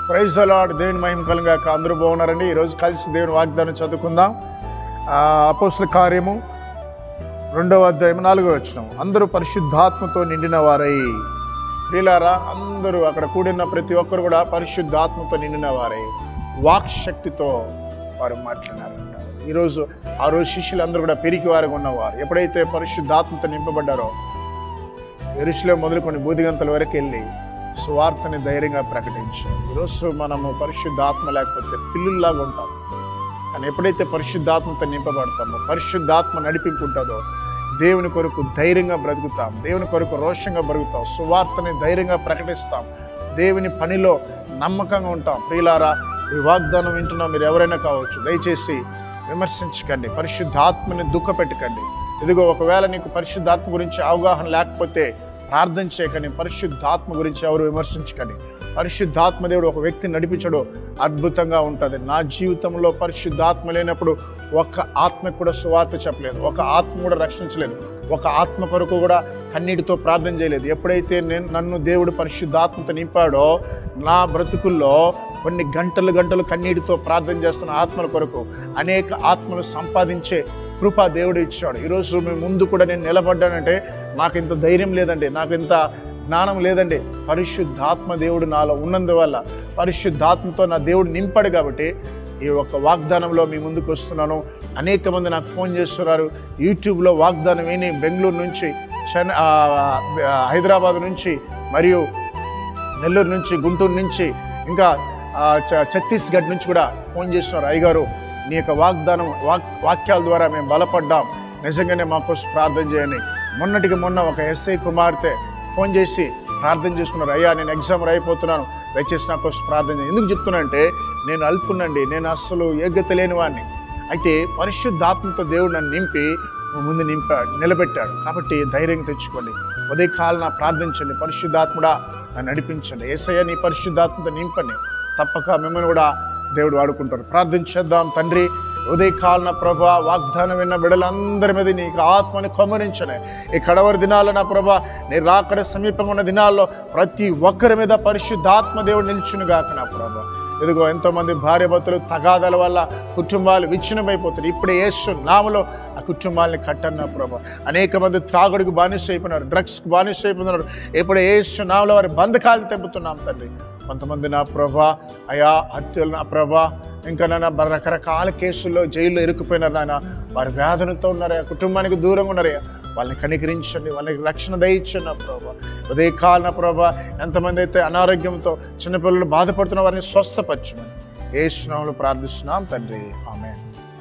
praise అలాడ్ దేవుని మహిమ కలంగా అందరూ బాగున్నారండి ఈరోజు కలిసి దేవుని వాగ్దానం చదువుకుందాం అపోస్తుల కార్యము రెండవ అధ్యాయం నాలుగో వచ్చినాం అందరూ పరిశుద్ధాత్మతో నిండిన వారై ప్రియులారా అందరూ అక్కడ కూడిన ప్రతి ఒక్కరు కూడా పరిశుద్ధాత్మతో నిండిన వారై వాక్ శక్తితో వారు మాట్లాడినారంట ఈరోజు ఆ రోజు శిష్యులందరూ కూడా పెరిగి వారికి ఉన్నవారు ఎప్పుడైతే పరిశుద్ధాత్మతో నింపబడ్డారో ఎరుషులో మొదలుకొని బూదిగంతల వరకు వెళ్ళి సువార్తని ధైర్యంగా ప్రకటించాం ఈరోజు మనము పరిశుద్ధాత్మ లేకపోతే పిల్లుల్లాగా ఉంటాం కానీ ఎప్పుడైతే పరిశుద్ధాత్మతో నింపబడతామో పరిశుద్ధాత్మ నడిపింపు ఉంటుందో దేవుని కొరకు ధైర్యంగా బ్రతుకుతాం దేవుని కొరకు రోషంగా బ్రతుకుతాం సువార్తని ధైర్యంగా ప్రకటిస్తాం దేవుని పనిలో నమ్మకంగా ఉంటాం ప్రియులారా ఈ వాగ్దానం వింటున్నా మీరు ఎవరైనా కావచ్చు దయచేసి విమర్శించకండి పరిశుద్ధాత్మని దుఃఖపెట్టకండి ఇదిగో ఒకవేళ నీకు పరిశుద్ధాత్మ గురించి అవగాహన లేకపోతే ప్రార్థన చేయకండి పరిశుద్ధాత్మ గురించి ఎవరు విమర్శించకండి పరిశుద్ధాత్మ దేవుడు ఒక వ్యక్తిని నడిపించడు అద్భుతంగా ఉంటుంది నా జీవితంలో పరిశుద్ధాత్మ లేనప్పుడు ఒక ఆత్మ కూడా సువార్త చెప్పలేదు ఒక ఆత్మ కూడా రక్షించలేదు ఒక ఆత్మ కొరకు కూడా కన్నీటితో ప్రార్థన చేయలేదు ఎప్పుడైతే నేను నన్ను దేవుడు పరిశుద్ధాత్మతో నింపాడో నా బ్రతుకుల్లో కొన్ని గంటలు గంటలు కన్నీటితో ప్రార్థన చేస్తున్న ఆత్మల కొరకు అనేక ఆత్మలు సంపాదించే కృప దేవుడు ఇచ్చాడు ఈరోజు మేము ముందు కూడా నేను నిలబడ్డానంటే నాకు ఇంత ధైర్యం లేదండి నాకు ఇంత జ్ఞానం లేదండి పరిశుద్ధాత్మ దేవుడు నాలో ఉన్నందువల్ల పరిశుద్ధాత్మతో నా దేవుడు నింపాడు కాబట్టి ఈ ఒక్క వాగ్దానంలో మీ ముందుకు వస్తున్నాను అనేక మంది నాకు ఫోన్ చేస్తున్నారు యూట్యూబ్లో వాగ్దానం విని బెంగళూరు నుంచి చెన్నై హైదరాబాద్ నుంచి మరియు నెల్లూరు నుంచి గుంటూరు నుంచి ఇంకా ఆ, చ- ఛత్తీస్గఢ్ నుంచి కూడా ఫోన్ చేస్తున్నారు అయ్యగారు నీ యొక్క వాగ్దానం వాక్ వాక్యాల ద్వారా మేము బలపడ్డాం నిజంగానే మా కోసం ప్రార్థన చేయండి మొన్నటికి మొన్న ఒక ఎస్ఐ కుమార్తె ఫోన్ చేసి ప్రార్థన చేసుకున్నారు అయ్యా నేను ఎగ్జామ్ అయిపోతున్నాను దయచేసి నా కోసం ప్రార్థన చేయండి ఎందుకు చెప్తున్నానంటే నేను అల్పునండి నేను అస్సలు యోగ్యత లేని వాడిని అయితే పరిశుద్ధాత్మతో దేవుడు నన్ను నింపి ముందు నింపాడు నిలబెట్టాడు కాబట్టి ధైర్యం తెచ్చుకోండి ఉదయకాలన ప్రార్థించండి పరిశుద్ధాత్ముడా నన్ను నడిపించండి ఏసయ్య నీ పరిశుద్ధాత్మతో నింపండి తప్పక మిమ్మల్ని కూడా దేవుడు వాడుకుంటారు ప్రార్థించేద్దాం తండ్రి ఉదయకాలన ప్రభా వాగ్దానం విన్న బిడ్డలందరి మీద నీకు ఆత్మని కొమ్మరించనే ఈ కడవరి దినాల్లో నా ప్రభా నీ రాకడ సమీపంగా ఉన్న దినాల్లో ప్రతి ఒక్కరి మీద పరిశుద్ధాత్మ దేవుడు నిల్చును గాక నా ప్రభా ఇదిగో ఎంతోమంది భార్య భర్తలు తగాదల వల్ల కుటుంబాలు విచ్ఛిన్నమైపోతారు ఇప్పుడే యేసు నామలో ఆ కుటుంబాలని కట్టన్న ప్రభా అనేక మంది త్రాగుడికి బానిస అయిపోయినారు డ్రగ్స్కి బానిస అయిపోతున్నారు ఇప్పుడే యేసు నామలో వారి బంధకాలను తెంపుతున్నాం తండ్రి కొంతమంది నా ప్రభా అయా హత్యలు నా ప్రభా ఇంకా నాన్న బ- రకరకాల కేసుల్లో జైల్లో ఇరుక్కుపోయినారు నాయన వారి వేదనతో ఉన్నారయ్యా కుటుంబానికి దూరంగా ఉన్నారయ్యా వాళ్ళని కనికరించండి వాళ్ళకి రక్షణ దయించండి నా ప్రభా ఉదయకాలన ప్రభా ఎంతమంది అయితే అనారోగ్యంతో చిన్నపిల్లలు బాధపడుతున్న వారిని స్వస్థపరచమని ఏ స్నామంలో ప్రార్థిస్తున్నాం తండ్రి ఆమె